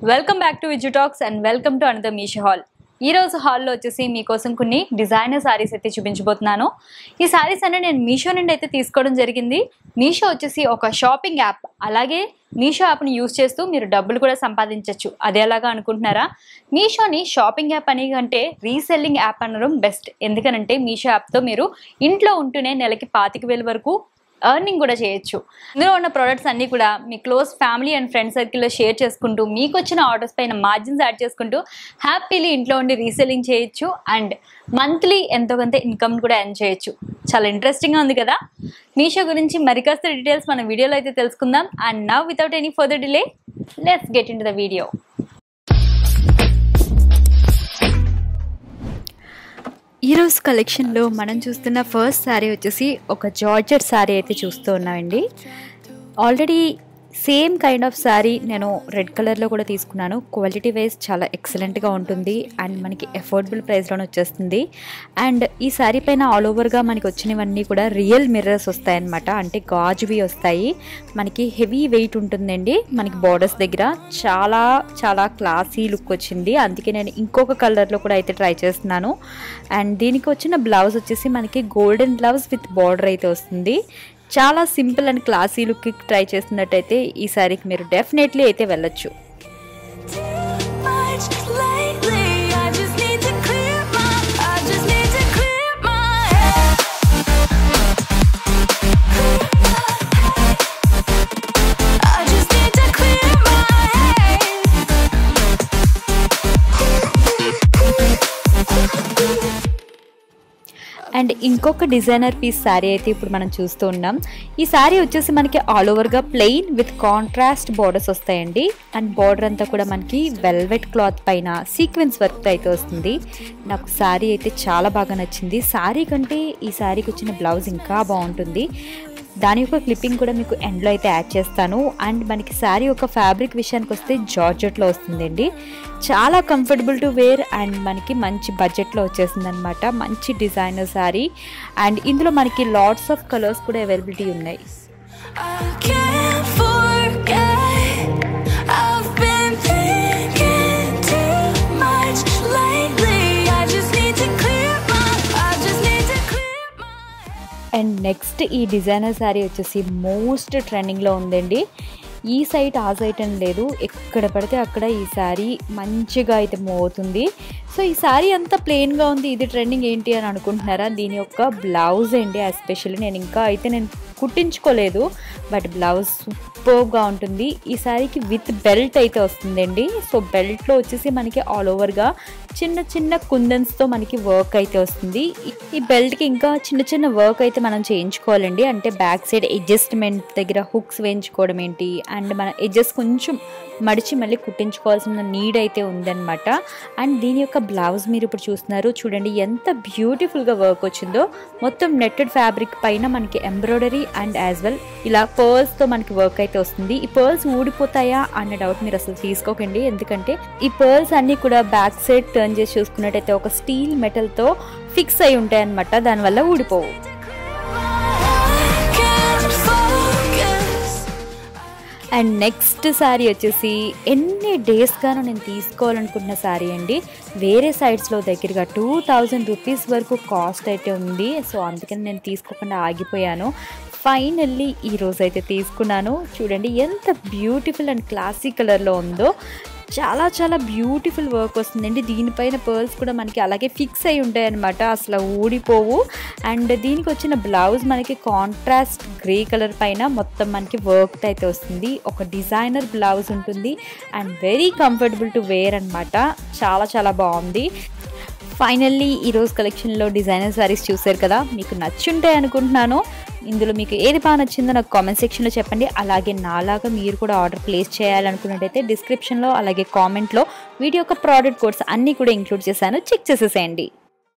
Welcome back to Viju talks and welcome to another Meesho haul ఈ రోజు హాల్లో వచ్చేసి మీకోసం కొన్ని డిజైనర్ సారీస్ అయితే చూపించబోతున్నాను ఈ సారీస్ అనే నేను మీషో నుండి అయితే తీసుకోవడం జరిగింది మీషో వచ్చేసి ఒక షాపింగ్ యాప్ అలాగే మీషో యాప్ని యూస్ చేస్తూ మీరు డబ్బులు కూడా సంపాదించవచ్చు అదే ఎలాగా అనుకుంటున్నారా మీషోని షాపింగ్ యాప్ అని కంటే రీసెల్లింగ్ యాప్ అనడం బెస్ట్ ఎందుకనంటే మీషో యాప్తో మీరు ఇంట్లో ఉంటూనే నెలకి పాతిక వేల వరకు ఎర్నింగ్ కూడా చేయొచ్చు ఇందులో ఉన్న ప్రోడక్ట్స్ అన్నీ కూడా మీ క్లోజ్ ఫ్యామిలీ అండ్ ఫ్రెండ్ సర్కిల్లో షేర్ చేసుకుంటూ మీకు వచ్చిన ఆర్డర్స్ పైన మార్జిన్స్ యాడ్ చేసుకుంటూ హ్యాపీలీ ఇంట్లో ఉండి రీసెల్లింగ్ చేయొచ్చు అండ్ మంత్లీ ఎంతో కొంత ఇన్కమ్ కూడా ఎర్న్ చేయొచ్చు చాలా ఇంట్రెస్టింగ్గా ఉంది కదా మీషో గురించి మరి కాస్త డీటెయిల్స్ మన వీడియోలో అయితే తెలుసుకుందాం and now without any further delay let's get into the video ఈరోజు కలెక్షన్లో మనం చూస్తున్న ఫస్ట్ శారీ వచ్చేసి ఒక జార్జెట్ శారీ అయితే చూస్తూ ఉన్నామండి already same kind of sari నేను రెడ్ కలర్లో కూడా తీసుకున్నాను క్వాలిటీ వైజ్ చాలా ఎక్సలెంట్గా ఉంటుంది అండ్ మనకి అఫోర్డబుల్ ప్రైస్లోనే వచ్చేస్తుంది అండ్ ఈ శారీ పైన ఆల్ ఓవర్గా మనకి వచ్చినవన్నీ కూడా రియల్ మిర్రర్స్ వస్తాయన్నమాట అంటే గాజువి వస్తాయి మనకి హెవీ వెయిట్ ఉంటుందండి మనకి బార్డర్స్ దగ్గర చాలా చాలా క్లాసీ లుక్ వచ్చింది అందుకే నేను ఇంకొక కలర్లో కూడా అయితే ట్రై చేస్తున్నాను అండ్ దీనికి వచ్చిన బ్లౌజ్ వచ్చేసి మనకి గోల్డెన్ బ్లౌజ్ విత్ బార్డర్ అయితే వస్తుంది చాలా సింపుల్ అండ్ క్లాసీ లుక్కి ట్రై చేస్తున్నట్టయితే ఈ సారీకి మీరు డెఫినెట్లీ అయితే వెళ్ళొచ్చు much lately. I just need to clear my. I just need to clear my head. I just need to clear my head. And ఇంకొక డిజైనర్ పీస్ శారీ అయితే ఇప్పుడు మనం చూస్తూ ఉన్నాం ఈ శారీ వచ్చేసి మనకి ఆల్ ఓవర్గా ప్లెయిన్ విత్ కాంట్రాస్ట్ బార్డర్స్ వస్తాయండి అండ్ బార్డర్ అంతా కూడా మనకి వెల్వెట్ క్లాత్ పైన సీక్వెన్స్ వర్క్ అయితే వస్తుంది నాకు శారీ అయితే చాలా బాగా నచ్చింది శారీ కంటే ఈ శారీకి వచ్చిన బ్లౌజ్ ఇంకా బాగుంటుంది దాని యొక్క క్లిప్పింగ్ కూడా మీకు ఎండ్లో అయితే యాడ్ చేస్తాను అండ్ మనకి శారీ యొక్క ఫ్యాబ్రిక్ విషయానికి వస్తే జార్జెట్లో వస్తుందండి చాలా కంఫర్టబుల్ టు వేర్ అండ్ మనకి మంచి బడ్జెట్లో వచ్చేసింది అనమాట మంచి డిజైనర్ శారీ అండ్ ఇందులో మనకి లాట్స్ ఆఫ్ కలర్స్ కూడా అవైలబిలిటీ ఉన్నాయి I can't forget. I've been thinking too much lately. I just need to clear my. I just need to clear my. And next ఈ డిజైనర్ శారీ వచ్చేసి మోస్ట్ ట్రెండింగ్లో ఉందండి ఈ site ఆ సైట్ అని లేదు ఎక్కడ పడితే అక్కడ ఈ శారీ మంచిగా అయితే మూవ్ అవుతుంది సో ఈ శారీ అంతా ప్లెయిన్గా ఉంది ఇది ట్రెండింగ్ ఏంటి అని అనుకుంటున్నారా దీని యొక్క బ్లౌజ్ అండి ఎస్పెషల్లీ నేను ఇంకా అయితే నేను కుట్టించుకోలేదు బట్ బ్లౌజ్ సూపర్గా ఉంటుంది ఈ శారీకి విత్ బెల్ట్ అయితే వస్తుందండి సో బెల్ట్లో వచ్చేసి మనకి ఆల్ ఓవర్గా చిన్న చిన్న కుందన్స్తో మనకి వర్క్ అయితే వస్తుంది ఈ- ఈ బెల్ట్కి ఇంకా చిన్న చిన్న వర్క్ అయితే మనం చేయించుకోవాలండి అంటే బ్యాక్ సైడ్ అడ్జస్ట్మెంట్ దగ్గర హుక్స్ వేయించుకోవడం ఏంటి అండ్ మన ఎడ్జెస్ కొంచెం మడిచి మళ్ళీ కుట్టించుకోవాల్సిన నీడ్ అయితే ఉందన్నమాట అండ్ దీని యొక్క బ్లౌజ్ మీరు ఇప్పుడు చూస్తున్నారు చూడండి ఎంత బ్యూటిఫుల్గా వర్క్ వచ్చిందో మొత్తం నెట్టెడ్ ఫ్యాబ్రిక్ పైన మనకి ఎంబ్రాయిడరీ అండ్ యాజ్ వెల్ ఇలా పర్ల్స్తో మనకి వర్క్ అయితే వస్తుంది ఈ పర్ల్స్ ఊడిపోతాయా అన్న డౌట్ మీరు అసలు తీసుకోకండి ఎందుకంటే ఈ పర్ల్స్ అన్నీ కూడా బ్యాక్ సైడ్ టర్న్ చేసి చూసుకున్నట్టయితే ఒక స్టీల్ మెటల్తో ఫిక్స్ అయి ఉంటాయి అనమాట దానివల్ల ఊడిపోవు I can't focus. And next sari వచ్చేసి ఎన్ని డేస్గానో నేను తీసుకోవాలనుకుంటున్న శారీ అండి వేరే సైడ్స్లో దగ్గరగా టూ థౌజండ్ రూపీస్ వరకు కాస్ట్ అయితే ఉంది సో అందుకని నేను తీసుకోకుండా ఆగిపోయాను ఫైనల్లీ ఈ రోజు అయితే తీసుకున్నాను చూడండి ఎంత బ్యూటిఫుల్ అండ్ క్లాసీ కలర్లో ఉందో చాలా చాలా బ్యూటిఫుల్ వర్క్ వస్తుందండి దీనిపైన పర్ల్స్ కూడా మనకి అలాగే ఫిక్స్ అయి ఉంటాయి అనమాట అసలు ఊడిపోవు అండ్ దీనికి వచ్చిన బ్లౌజ్ మనకి కాంట్రాస్ట్ గ్రే కలర్ పైన మొత్తం మనకి వర్క్ అయితే వస్తుంది ఒక డిజైనర్ బ్లౌజ్ ఉంటుంది and very comfortable to wear అనమాట చాలా చాలా బాగుంది ఫైనల్లీ ఈరోజు కలెక్షన్లో డిజైనర్ శారీస్ చూశారు కదా మీకు నచ్చుంటాయి అనుకుంటున్నాను ఇందులో మీకు ఏది బాగా నచ్చిందో నాకు కామెంట్ సెక్షన్లో చెప్పండి అలాగే నాలాగా మీరు కూడా ఆర్డర్ ప్లేస్ చేయాలనుకున్నట్టయితే డిస్క్రిప్షన్లో అలాగే కామెంట్లో వీడియో యొక్క ప్రోడక్ట్ కోడ్స్ అన్నీ కూడా ఇంక్లూడ్ చేశాను చెక్ చేసేసేయండి